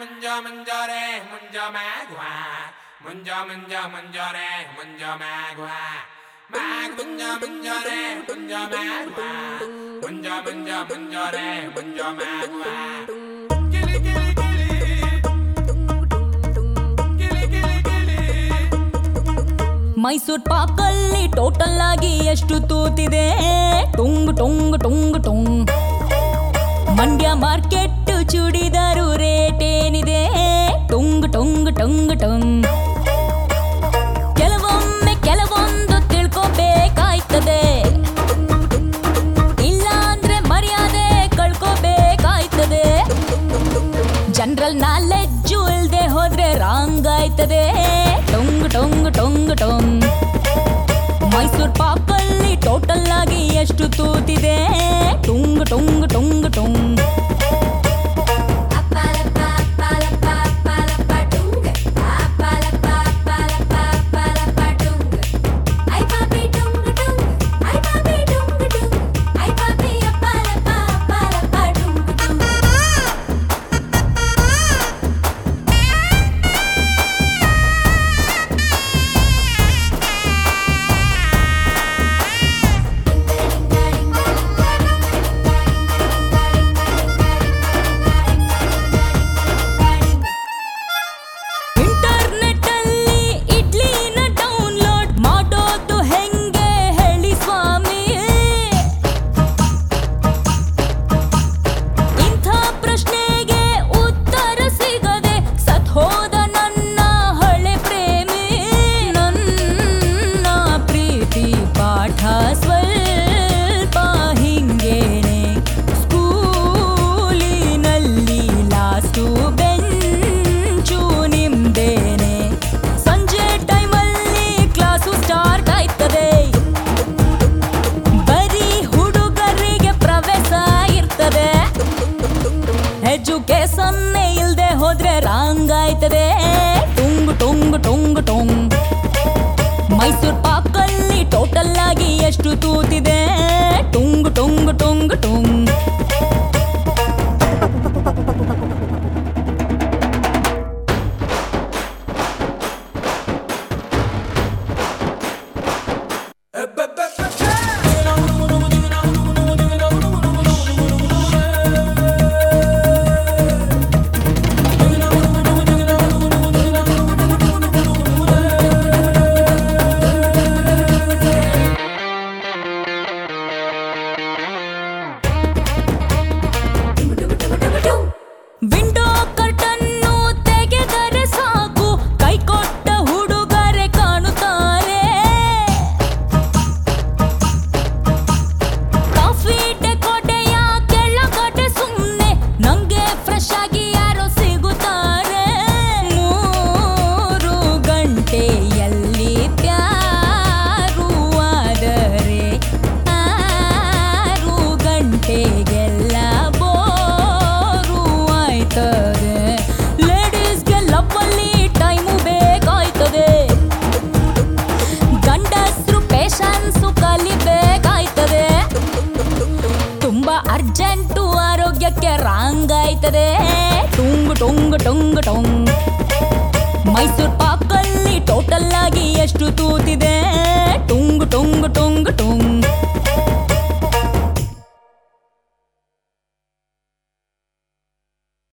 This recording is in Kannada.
ಮುಂಜ ಮುಂಜಾರೆ ಮುಂಜ ಮ್ಯಾಗ್ವ ಮುಂಜ ಮುಂಜ ಮುಂಜಾರೆ ಮುಂಜ ಮ್ಯಾಗ್ವ ಮ್ಯಾಗ್ ಮುಂಜ ಮುಂಜಾರೆ ಮುಂಜ ಮ್ಯಾಗ್ವ ಮುಂಜ ಮುಂಜ ಮುಂಜಾರೆ ಮುಂಜ ಮ್ಯಾಗ್ವ ಗಿಲಿ ಗಿಲಿ ಗಿಲಿ ಗಿಲಿ ಗಿಲಿ ಗಿಲಿ ಮೈಸೂರ್ ಪಾಕಲ್ಲಿ ಟೋಟಲ್ ಆಗಿ ಎಷ್ಟು ತೂತಿದೆ ಟುಂಗ್ ಟುಂಗ್ ಟುಂಗ್ ಟುಂಗ್ ಮಂಡ್ಯ ಮಾರ್ಕೆಟ್ ಚೂಡಿದಾರು ರೇಟ್ ಏನಿದೆ ಟುಂಗ್ ಟುಂಗ್ ಟುಂಗ್ ಟುಂಗ್ ಕೆಲವೊಮ್ಮೆ ಕೆಲವೊಂದು ತಿಳ್ಕೊಬೇಕಾಯ್ತದೆ ಇಲ್ಲ ಅಂದ್ರೆ ಮರ್ಯಾದೆ ಕಳ್ಕೋಬೇಕಾಯ್ತದೆ ಜನರಲ್ ನಾಲೆಡ್ಜು ಇಲ್ದೆ ಹೋದ್ರೆ ರಾಂಗ್ ಆಯ್ತದೆ ಟೊಂಗ್ ಟೊಂಗ್ ಟೊಂಗ್ ಟೊಂಗ್ ಮೈಸೂರ್ ಪಾಕಲ್ಲಿ ಟೋಟಲ್ ಆಗಿ ಎಷ್ಟು ತೂತಿದೆ ಟುಂಗ್ ಟುಂಗ್ ಟುಂಗ್ ಟುಂಗ್ ಇಂಟರ್ನೆಟ್ ಅಲ್ಲಿ ಇಡ್ಲಿನ ಡೌನ್ಲೋಡ್ ಮಾಡೋದು ಹೆಂಗೆ ಹೇಳಿ ಸ್ವಾಮಿ ಇಂಥ ಪ್ರಶ್ನೆಗೆ ಉತ್ತರ ಸಿಗದೆ ಸತ್ ಹೋದ ನನ್ನ ಹಳೆ ಪ್ರೇಮಿ ನನ್ನ ಪ್ರೀತಿ ಪಾಠ ಸ್ವಲ್ಪ ಹಿಂಗೇನೆ ಸ್ಕೂಲಿನಲ್ಲಿ ಲಾಸ್ಟು ಬೆಂಚು ನಿಮ್ದೇನೆ ಸಂಜೆ ಟೈಮಲ್ಲಿ ಕ್ಲಾಸು ಸ್ಟಾರ್ಟ್ ಆಯ್ತದೆ ಬರೀ ಹುಡುಗರಿಗೆ ಪ್ರವೇಶ ಇರ್ತದೆ ಎಜುಕೇಶನ್ ಇಲ್ದೆ ಹೋದ್ರೆ ರಾಂಗ್ ಆಯ್ತದೆ ಟುಂಗ್ ಟುಂಗ್ ಟುಂಗ್ ಟುಂಗ್ ಮೈಸೂರ್ ಪಾಕಲ್ಲಿ ಟೋಟಲ್ ಆಗಿ ಎಷ್ಟು ತೂತಿದೆ ಟುಂಗ್ ಟುಂಗ್ ಟುಂಗ್ ಟುಂಗ್ ವಿಂಡೋ ಕರ್ಟನ್ನು ತೆಗೆದರೆ ಸಾಕು ಕೈ ಕೊಟ್ಟ ಹುಡುಗರೆ ಕಾಣುತ್ತಾರೆ ಕಾಫಿ ಡೆಕೋಟೆಯ ಕೆಳಗಡೆ ಸುಮ್ನೆ ನಂಗೆ ಫ್ರೆಶ್ ಆಗಿ ಯಾರೋ ಸಿಗುತ್ತಾರೆ ಮೂರು ಗಂಟೆಯಲ್ಲಿ ಪ್ಯಾರು ಆದರೆ ಆರು ಗಂಟೆಗೆಲ್ಲ ಬೋರು ಆಯ್ತದೆ ಲೇಡೀಸ್ಗೆ ಲವ್ವಲ್ಲಿ ಟೈಮು ಬೇಕಾಯ್ತದೆ ಗಂಡಸ್ರು ಪೇಶನ್ಸು ಕಲಿಬೇಕಾಯ್ತದೆ ತುಂಬಾ ಅರ್ಜೆಂಟು ಆರೋಗ್ಯಕ್ಕೆ ರಾಂಗ್ ಆಯ್ತದೆ